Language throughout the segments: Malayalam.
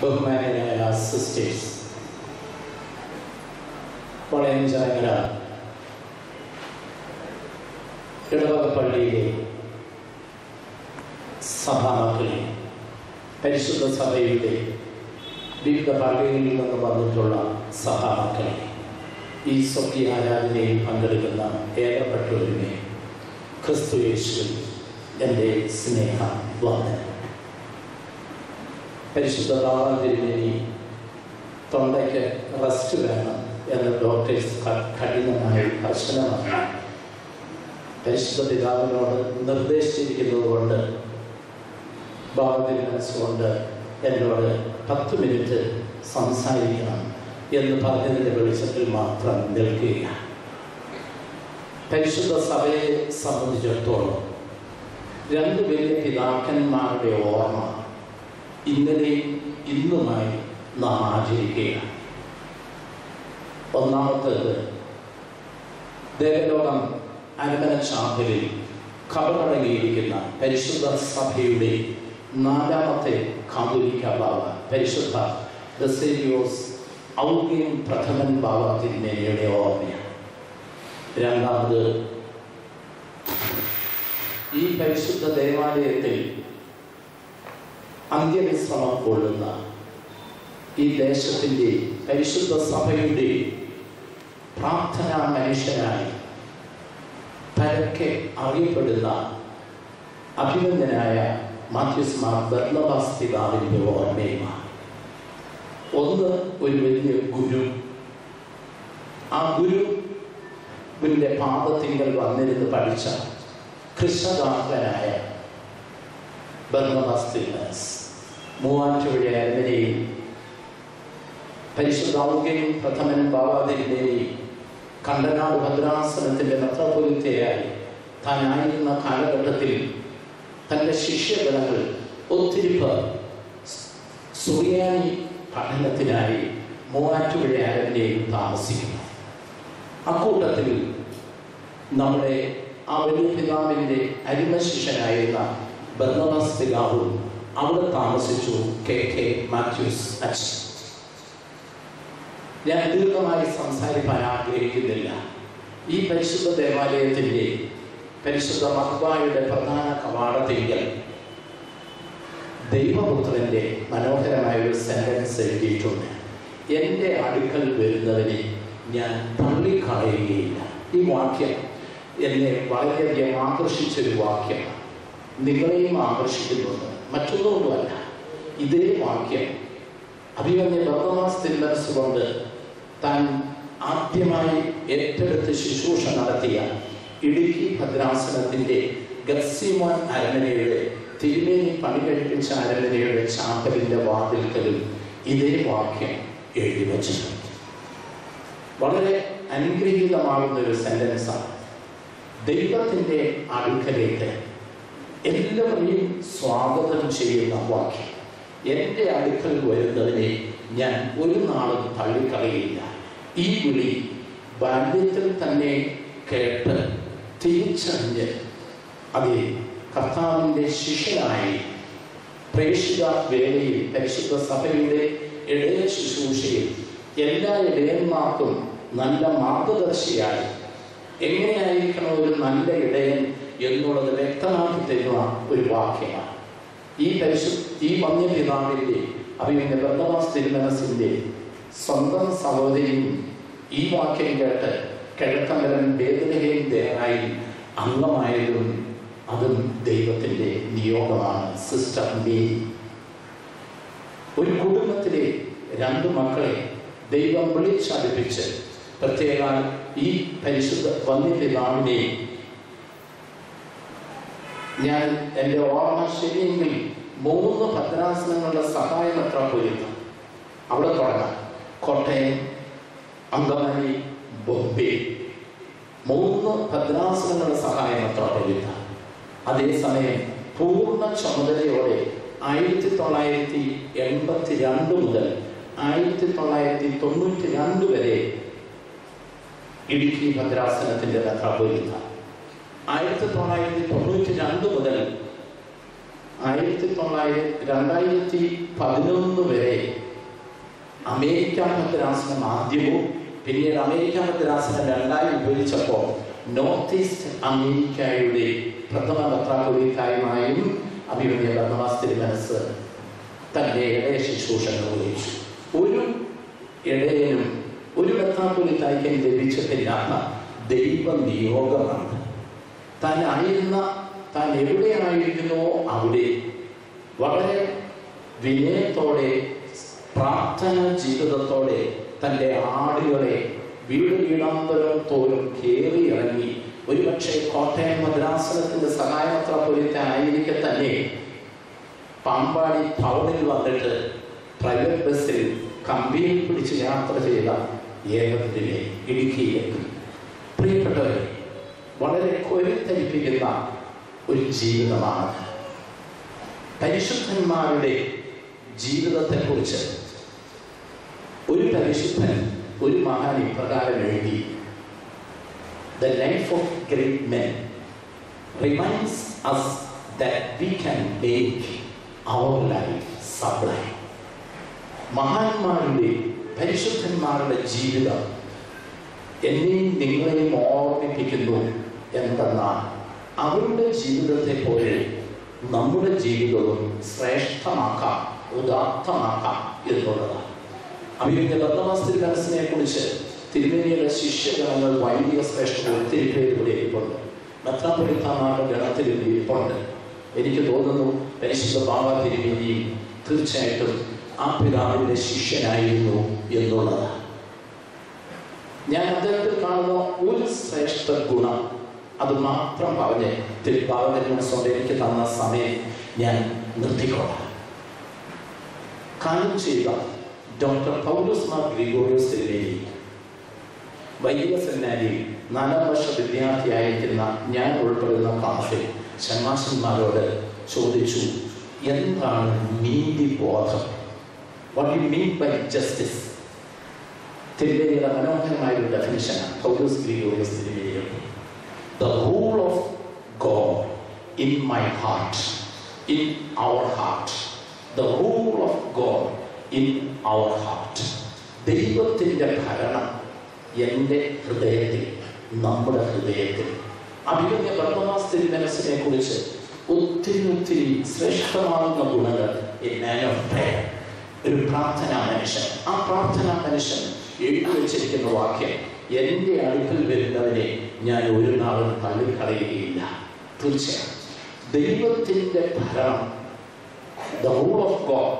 ബഹുമാനായ സിസ്റ്റേഴ്സ് വളയഞ്ചാങ്ങര ഇടവക പള്ളിയിലെ സഭാമക്കളെ പരിശുദ്ധ സഭയുടെ വിവിധ പള്ളികളിൽ നിന്ന് വന്നിട്ടുള്ള സഭാമക്കളെ ഈ സ്വപ്യ ആരാധനയിൽ പങ്കെടുക്കുന്ന ഏകപ്പെട്ടവരിനെ ക്രിസ്തു യേശുവിൽ എൻ്റെ സ്നേഹ വന്ദനം പരിശുദ്ധ ബാബാതിരുമേനി തൊണ്ടയ്ക്ക് റെസ്റ്റ് വേണം എന്ന് ഡോക്ടേഴ്സ് ക- കഠിനമായി കർശനമാണ് പരിശുദ്ധ പിതാവിനോട് നിർദ്ദേശിച്ചിരിക്കുന്നത് കൊണ്ട് ബാബാതിരി മനസ്സുകൊണ്ട് എന്നോട് പത്ത് മിനിറ്റ് സംസാരിക്കണം എന്ന് പറഞ്ഞതിൻ്റെ വെളിച്ചത്തിൽ മാത്രം നിൽക്കുകയാണ് പരിശുദ്ധ സഭയെ സംബന്ധിച്ചിടത്തോളം രണ്ട് വലിയ പിതാക്കന്മാരുടെ ഓർമ്മ ഇന്നലെയും ഇന്നുമായി നാം ആചരിക്കുകയാണ് ഒന്നാമത്തേത് ദേവലോകം അരമന ചാപ്പലിൽ കബറടങ്ങിയിരിക്കുന്ന പരിശുദ്ധ സഭയുടെ നാലാമത്തെ കാതോലിക്ക ബാബ പരിശുദ്ധ ബസേലിയോസ് ഔഗ്യം പ്രഥമൻ ബാബ തിരുമേനിയുടെ ഓർമ്മയാണ് രണ്ടാമത് ഈ പരിശുദ്ധ ദേവാലയത്തിൽ അന്ത്യവിശ്രമം കൊള്ളുന്ന ഈ ദേശത്തിൻ്റെ പരിശുദ്ധ സഭയുടെ പ്രാർത്ഥനാ മനുഷ്യനായി പരക്കെ അറിയപ്പെടുന്ന അഭിനന്ദനായ മാത്യുസ് മാർ ബർണബാസ് പിതാവിൻ്റെ ഓർമ്മയുമാണ് ഒന്ന് ഒരു വലിയ ഗുരു ആ ഗുരുവിൻ്റെ പാദത്തിങ്കൽ വന്നിരുന്ന് പഠിച്ച കൃഷ്ണദാസനായ ബർണബാസ് തിരുമനസ് മൂവാറ്റുപുഴ അരമനയിൽ പരിശുദ്ധ ഔഗ്യനും പ്രഥമൻ ബാബാതിരുമേനി കണ്ടനാട് ഭദ്രാസനത്തിൻ്റെ മെത്രോപൊലിത്തയായി താനായിരുന്ന കാലഘട്ടത്തിൽ തൻ്റെ ശിഷ്യഗണങ്ങൾ ഒത്തിരി പേർ സുറിയാനി പഠനത്തിനായി മൂവാറ്റുപുഴ അരമനയിൽ താമസിക്കുന്നു അക്കൂട്ടത്തിൽ നമ്മുടെ ആ വലിയ പിതാവിൻ്റെ അരിമശിഷ്യനായിരുന്ന ബർണബാസ് പിതാവും അവിടെ താമസിച്ചു കെ കെ മാത്യൂസ് അച്ഛൻ ഞാൻ ദീർഘമായി സംസാരിക്കാൻ ആഗ്രഹിക്കുന്നില്ല ഈ പരിശുദ്ധ ദേവാലയത്തിൻ്റെ പരിശുദ്ധ മഹ്ബായുടെ പ്രധാന കവാടത്തിങ്കൽ ദൈവപുത്രൻ്റെ മനോഹരമായ ഒരു സെൻറ്റൻസ് എഴുതിയിട്ടുണ്ട് എൻ്റെ അടുക്കൽ വരുന്നവനെ ഞാൻ തള്ളിക്കളയുകയില്ല ഈ വാക്യം എന്നെ വളരെയധികം ആകർഷിച്ചൊരു വാക്യമാണ് നിങ്ങളെയും ആകർഷിക്കുന്നുണ്ട് മറ്റൊന്നുകൊണ്ടുമല്ല ഇതേ വാക്യം അഭിമന്യ ബർത്തമാസ് തിരുമനസ് കൊണ്ട് താൻ ആദ്യമായി ഏറ്റെടുത്ത് ശുശ്രൂഷ നടത്തിയ ഇടുക്കി ഭദ്രാസനത്തിൻ്റെ ഗത്സിമോൻ അരമനയുടെ തിരുമേനി പണി കഴിപ്പിച്ച അരമനയുടെ ചാപ്പലിൻ്റെ വാതിൽക്കലും ഇതേ വാക്യം എഴുതി വച്ചിട്ടുണ്ട് വളരെ അനുഗ്രഹീതമാകുന്ന ഒരു സെന്റൻസാണ് ദൈവത്തിൻ്റെ അടുക്കലേക്ക് എല്ലാവരെയും സ്വാഗതം ചെയ്യുന്ന വാക്യം എൻ്റെ അടുക്കൽ വരുന്നതിനെ ഞാൻ ഒരു നാളും തള്ളിക്കളയില്ല ഈ വിളി ബാല്യത്തിൽ തന്നെ കേട്ട് തിരിച്ചറിഞ്ഞ് അതെ കർത്താവിൻ്റെ ശിഷ്യനായി പ്രേക്ഷിത വേളയിൽ പരിശുദ്ധ സഭയുടെ ഇടയ ശുശ്രൂഷയിൽ എല്ലാ ഇടയന്മാർക്കും നല്ല മാർഗദർശിയായി എങ്ങനെയായിരിക്കണം ഒരു നല്ല ഇടയൻ എന്നുള്ളത് വ്യക്തമാക്കി തരുന്ന ഒരു വാക്യമാണ് ഈ പരിശു ഈ വന്യപിതാവിൻ്റെ അഭിമന്യ ബന്ധവാസ് തിരുമനസിൻ്റെ സ്വന്തം സഹോദരിയും ഈ വാക്യം കേട്ട് കിഴക്കമ്പലം വേദനയും ദേഹായി അംഗമായതും അതും ദൈവത്തിൻ്റെ നിയോഗമാണ് സിസ്റ്റർ മേരി ഒരു കുടുംബത്തിലെ രണ്ട് മക്കളെ ദൈവം വിളിച്ചടുപ്പിച്ച് പ്രത്യേക ഈ പരിശുദ്ധ വന്യപിതാവിനെ ഞാൻ എൻ്റെ ഓർമ്മ ശരിയെങ്കിൽ മൂന്ന് ഭദ്രാസനങ്ങളുടെ സഹായ മെത്രാപ്പൊലിത്ത അവിടെ തുടങ്ങാം കോട്ടയം അങ്കമാലി ബോംബെ മൂന്ന് ഭദ്രാസനങ്ങളുടെ സഹായ മെത്രാപ്പൊലിത്ത അതേസമയം പൂർണ്ണ ചുമതലയോടെ ആയിരത്തി തൊള്ളായിരത്തി എൺപത്തി രണ്ട് മുതൽ ആയിരത്തി തൊള്ളായിരത്തി തൊണ്ണൂറ്റി രണ്ട് വരെ ഇടുക്കി ഭദ്രാസനത്തിൻ്റെ മെത്രാപ്പൊലിത്ത ആയിരത്തി തൊള്ളായിരത്തി തൊണ്ണൂറ്റി രണ്ട് മുതൽ ആയിരത്തി തൊള്ളായിരത്തി രണ്ടായിരത്തി പതിനൊന്ന് വരെ അമേരിക്ക ഭദ്രാസനം ആദ്യവും പിന്നീട് അമേരിക്ക ഭദ്രാസനം രണ്ടായി ഉപയോഗിച്ചപ്പോൾ നോർത്ത് ഈസ്റ്റ് അമേരിക്കയുടെ പ്രഥമ പത്രാപുരിക്കായുമായും അഭിമന്യ ഭരണവാസ്തിരി മനസ്സ് തന്റെ ഇടയ ശുശ്രൂഷ നിർവഹിച്ചു ഒരു ഇടയനും ഒരു പത്രാപുരിക്കായ്ക്കും ലഭിച്ചിട്ടില്ലാത്ത ദൈവ നിയോഗമാണ് താൻ ആയിരുന്ന താൻ എവിടെയായിരിക്കുന്നുവോ അവിടെ വളരെ വിനയത്തോടെ പ്രാർത്ഥന ജീവിതത്തോടെ തൻ്റെ ആടുകളെ വീട് വീടാന്തരം തോറും കയറി ഇറങ്ങി ഒരുപക്ഷെ കോട്ടയം മദ്രാസനത്തിന്റെ സഹായമത്ര പോലത്തെ ആയിരിക്കെ തന്നെ പാമ്പാടി ടൗണിൽ വന്നിട്ട് പ്രൈവറ്റ് ബസ്സിൽ കമ്പിയിൽ പിടിച്ച് യാത്ര ചെയ്ത ഏകത്തിലെ ഇടുക്കിയിലേക്ക് പ്രിയപ്പെട്ടവരെ വളരെ കൊരുത്തരിപ്പിക്കുന്ന ഒരു ജീവിതമാണ് പരിശുദ്ധന്മാരുടെ ജീവിതത്തെക്കുറിച്ച് ഒരു പരിശുദ്ധൻ ഒരു മഹാൻ ഇപ്രകാരം എഴുതി the life of great men reminds us that we can make our life sublime മഹാന്മാരുടെ പരിശുദ്ധന്മാരുടെ ജീവിതം എന്നെയും നിങ്ങളെയും ഓർമ്മിപ്പിക്കുന്നു എന്തെന്നാൽ അവരുടെ ജീവിതത്തെ പോലെ നമ്മുടെ ജീവിതവും ശ്രേഷ്ഠമാക്കാം ഉദാത്തമാക്കാം എന്നുള്ളതാണ് അഭിനന്ദ ഭദ്രമാസ്തി മനസ്സിനെ കുറിച്ച് തിരുമേനിയുടെ ശിഷ്യഗണങ്ങൾ വൈദിക ശ്രേഷ്ഠ ഒത്തിരി പേര് ഇവിടെ ഇരിപ്പുണ്ട് മെത്രാപൊലിത്താമാരുടെ ഗണത്തിൽ ഇവിടെ ഇരിപ്പുണ്ട് എനിക്ക് തോന്നുന്നു പരിശുദ്ധ ബാബ തിരുമേനിയും തീർച്ചയായിട്ടും ആ പിതാവിന്റെ ശിഷ്യനായിരുന്നു എന്നുള്ളതാണ് ഞാൻ അദ്ദേഹത്തിൽ കാണുന്ന ഒരു ശ്രേഷ്ഠ ഗുണം അത് മാത്രം പറഞ്ഞ് തിരുപ്പാവകന്യാസം എനിക്ക് തന്ന സമയം ഞാൻ നിർത്തിക്കോളാം കാര്യം ചെയ്ത ഡോക്ടർ പൗലോസ് മാർ ഗ്രിഗോറിയോസ് തിരുവേലി വൈദിക സെമിനാരിയിൽ നാലാം വർഷ വിദ്യാർത്ഥിയായിരിക്കുന്ന ഞാൻ ഉൾപ്പെടുന്ന ക്ലാസ്സിൽ ഷൺമാഷന്മാരോട് ചോദിച്ചു എന്താണ് നീതിബോധം what you mean by justice തിരുവേലിയുടെ മനോഹരമായ ഒരു ഡെഫിനിഷനാണ് പൗലോസ് Gregorios തിരുവേലിയുടെ the rule of God in my heart, in our heart. The rule of God in our heart. ദൈവത്തിൻ്റെ ഭരണം എൻ്റെ ഹൃദയത്തിൽ നമ്മുടെ ഹൃദയത്തിൽ അഭിമന്യ ബ്രഹ്മവാസ് തിരുമനസിനെ കുറിച്ച് ഒത്തിരി ഒത്തിരി ശ്രേഷ്ഠമാകുന്ന ഗുണങ്ങൾ in man of prayer. ഒരു പ്രാർത്ഥനാ മനുഷ്യൻ ആ പ്രാർത്ഥനാ മനുഷ്യൻ എഴുതി വെച്ചിരിക്കുന്ന വാക്യം എൻ്റെ അടുക്കൽ വരുന്നവനെ ഞാൻ ഒരു നാളും തള്ളിക്കളയുകയില്ല തീർച്ചയായും ദൈവത്തിൻ്റെ ഭരണം ദ റൂൾ ഓഫ് ഗോഡ്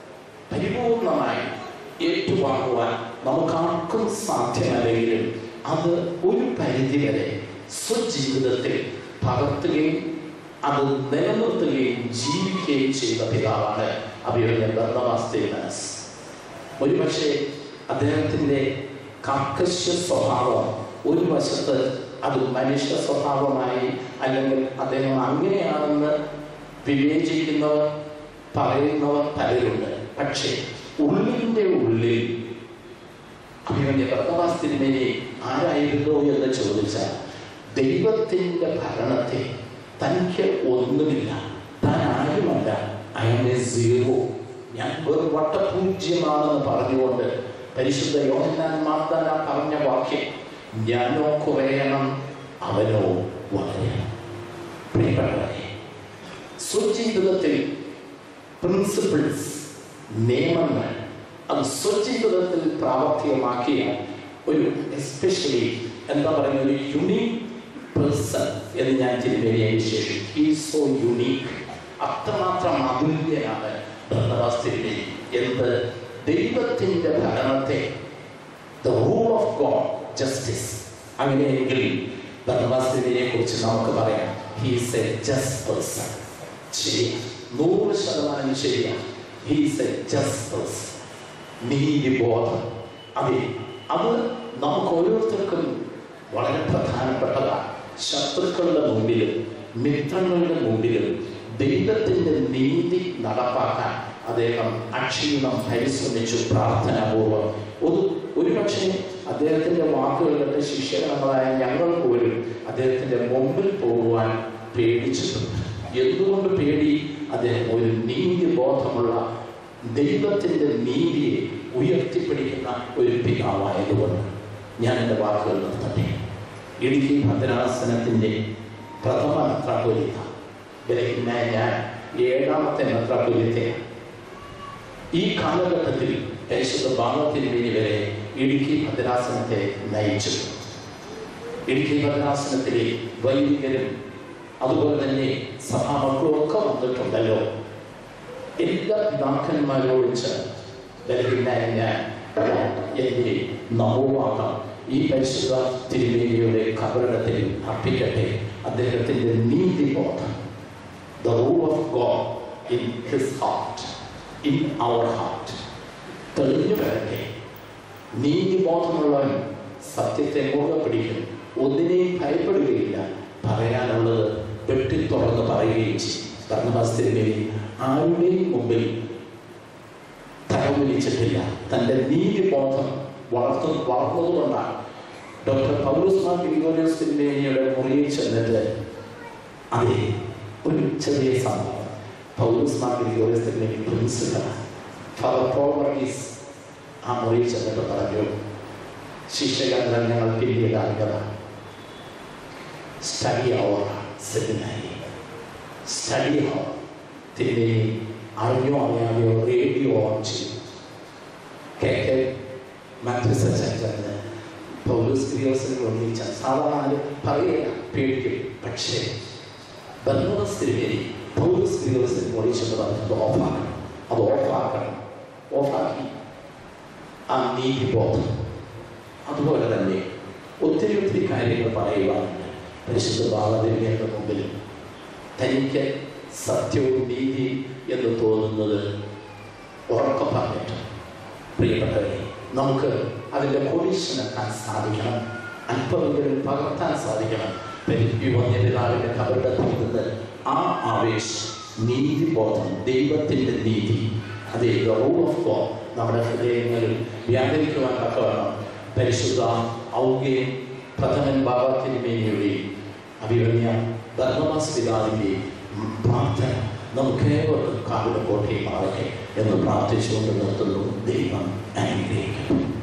പരിപൂർണമായി ഏറ്റുവാങ്ങുവാൻ നമുക്കാർക്കും സാധ്യമല്ലെങ്കിലും അത് ഒരു പരിധിവരെ സ്വജീവിതത്തിൽ പകർത്തുകയും അത് നിലനിർത്തുകയും ജീവിക്കുകയും ചെയ്ത പിതാവാണ് അഭിമന്യ ബന്ധവാസ്തേ മനസ് ഒരുപക്ഷെ അദ്ദേഹത്തിൻ്റെ കാർക്കശ്യ സ്വഭാവം ഒരു വശത്ത് അത് മനുഷ്യ സ്വഭാവമായി അല്ലെങ്കിൽ അദ്ദേഹം അങ്ങനെയാണെന്ന് വിവേചിക്കുന്നവർ പറയുന്നവർ പലരുണ്ട് പക്ഷേ ഉള്ളിൻ്റെ ഉള്ളിൽ അഭിമന്യ ഭർത്തവാസ്തിരുമേനെ ആരായിരുന്നു എന്ന് ചോദിച്ചാൽ ദൈവത്തിൻ്റെ ഭരണത്തെ തനിക്ക് ഒന്നുമില്ല താൻ ആരുമല്ല അയാളെ സീറോ ഞാൻ വെറും വട്ടപൂജ്യമാണെന്ന് പറഞ്ഞുകൊണ്ട് പരിശുദ്ധ യോഹന്നാൻ മാർദ്ദാന പറഞ്ഞ വാക്യം ഞാനോ കുറയണം അവനോ വളരണം പ്രിയപ്പെട്ടവരെ സ്വജീവിതത്തിൽ പ്രിൻസിപ്പിൾസ് നിയമങ്ങൾ അത് സ്വജീവിതത്തിൽ പ്രാവർത്തികമാക്കിയ ഒരു എസ്പെഷ്യലി എന്താ പറയുക ഒരു യുണീക് പേഴ്സൺ എന്ന് ഞാൻ തിരുവേലിയെ വിശേഷിക്കും ഹീ സോ യുണീക് അത്രമാത്രം അതുല്യനാണ് ഭരണവാസ്തിരി എന്ത് ദൈവത്തിൻ്റെ ഭരണത്തെ the rule of God justice അങ്ങനെയെങ്കിൽ ഭരണവാസ്തിരിയെ കുറിച്ച് നമുക്ക് പറയാം ഹീസ് എ ജസ്റ്റ് പേഴ്സൺ ശരി നൂറ് ശതമാനം ശരിയാണ് ഹീസ് എ ജസ്റ്റ് പേഴ്സൺ നീതിബോധം അതെ അത് നമുക്ക് ഓരോരുത്തർക്കും വളരെ പ്രധാനപ്പെട്ടതാണ് ശത്രുക്കളുടെ മുമ്പിലും മിത്രങ്ങളുടെ മുമ്പിലും ദൈവത്തിൻ്റെ നീതി നടപ്പാക്കാൻ അദ്ദേഹം അക്ഷീണം പരിശ്രമിച്ചു പ്രാർത്ഥനാപൂർവം ഒരു ഒരുപക്ഷെ അദ്ദേഹത്തിൻ്റെ വാക്കുകൾ കേട്ട് ശിഷ്യഗണങ്ങളായ ഞങ്ങൾ പോലും അദ്ദേഹത്തിൻ്റെ മുമ്പിൽ പോകുവാൻ പേടിച്ചിട്ടുണ്ട് എന്തുകൊണ്ട് പേടി അദ്ദേഹം ഒരു നീതി ബോധമുള്ള ദൈവത്തിൻ്റെ നീതിയെ ഉയർത്തിപ്പിടിക്കുന്ന ഒരു പിതാവായതുകൊണ്ട് ഞാൻ എൻ്റെ വാക്കുകൾ നിർത്തട്ടെ ഇടുക്കി ഭദ്രാസനത്തിൻ്റെ പ്രഥമ മെത്രാപൊലിത്ത ബലഹീനായ ഞാൻ ഏഴാമത്തെ മെത്രാപൊലിത്തയാണ് ഈ കാലഘട്ടത്തിൽ പരിശുദ്ധ ബാലത്തിരുമേനി വരെ ഇടുക്കി ഭദ്രാസനത്തെ നയിച്ചു ഇടുക്കി ഭദ്രാസനത്തിലെ വൈദികരും അതുപോലെ തന്നെ സഭാമക്കളും ഒക്കെ വന്നിട്ടുണ്ടല്ലോ എല്ലാ പിതാക്കന്മാരോടും ചേർന്ന് ബലഹീനായ ഞാൻ എൻ്റെ നവോവാകം ഈ പരിശുദ്ധ തിരുമേനിയുടെ കബറിടത്തിൽ അർപ്പിക്കട്ടെ അദ്ദേഹത്തിൻ്റെ നീതിബോധം the rule of God in his heart, in our heart. തെളിഞ്ഞു വരട്ടെ നീതിബോധമുള്ളവൻ സത്യത്തെ മുറുകെ പിടിക്കും ഒന്നിനെയും ഭയപ്പെടുകയില്ല പറയാനുള്ളത് വെട്ടി തുറന്ന് പറയുകയും ചെയ്യും ഭരണമാസ്തിരിമേലി ആരുടെയും മുമ്പിൽ തലവിളിച്ചിട്ടില്ല തൻ്റെ നീതിബോധം വളർത്തു വളർന്നതുകൊണ്ടാണ് ഡോക്ടർ പൗലോസ് മാർ ഗ്രിഗോറിയോസ് തിരുമേനിയുടെ മുറിയിൽ ചെന്നിട്ട് അതെ ഒരു ചെറിയ സംഭവം പൗലോസ് മാർ ഗ്രിഗോറിയോസ് തിരുമേനി പ്രിൻസിപ്പലാണ് ഫാദർ പോൾ വർഗീസ് ആ മുറിയിൽ ചെന്നിട്ട് പറഞ്ഞു ശിക്ഷകരണം ഞങ്ങൾ പിന്നീടാകണം സ്റ്റഡി അവർ സെമിനാരി സ്റ്റഡി അവർ തിരുമേനി അറിഞ്ഞോ അറിയാതെയോ റേഡിയോ ഓൺ ചെയ്തു കെ കെ മാത്യു സച്ചന് പൗലോസ് ക്രിയോസിന് ഒന്നിച്ച സാധാരണ പറയുക പേടിക്കും പക്ഷേ ബർണോസ് തിരുമേനി പൗലോസ് ക്രിയോസിന് ഒളിച്ചെന്ന് പറഞ്ഞത് ഓഫാക്കണം അത് ഓഫാക്കണം ഓഫാക്കി ആ നീതിബോധം അതുപോലെ തന്നെ ഒത്തിരി ഒത്തിരി കാര്യങ്ങൾ പറയുവാനുണ്ട് പരിശുദ്ധ ബാലദേവിയുടെ മുമ്പിൽ തനിക്ക് സത്യവും നീതി എന്ന് തോന്നുന്നത് ഉറക്കം പറഞ്ഞിട്ട് പ്രിയപ്പെട്ടവരെ നമുക്ക് അതിൻ്റെ കൊടീഷനെത്താൻ സാധിക്കണം അല്പമെങ്കിലും പകർത്താൻ സാധിക്കണം യുവന്യപിതാവിൻ്റെ കബറിടത്തിൽ നിന്ന് ആ ആവേശം നീതിബോധം ദൈവത്തിൻ്റെ നീതി അതേ റൂൾ ഓഫ് ഗോഡ് നമ്മുടെ ഹൃദയങ്ങളിൽ വ്യാപരിക്കുവാൻ തക്കവണ്ണം പരിശുദ്ധ ഔഗ്യം പ്രഥമൻ ബാബ തിരുമേനിയുടെയും അഭിമന്യ ധർമ്മമാസ് പിതാവിൻ്റെയും പ്രാർത്ഥന നമുക്കേവർക്കും കാവിലെ കോട്ടയും മാറട്ടെ എന്ന് പ്രാർത്ഥിച്ചുകൊണ്ട് നിർത്തുന്നു ദൈവം അനുഗ്രഹിക്കും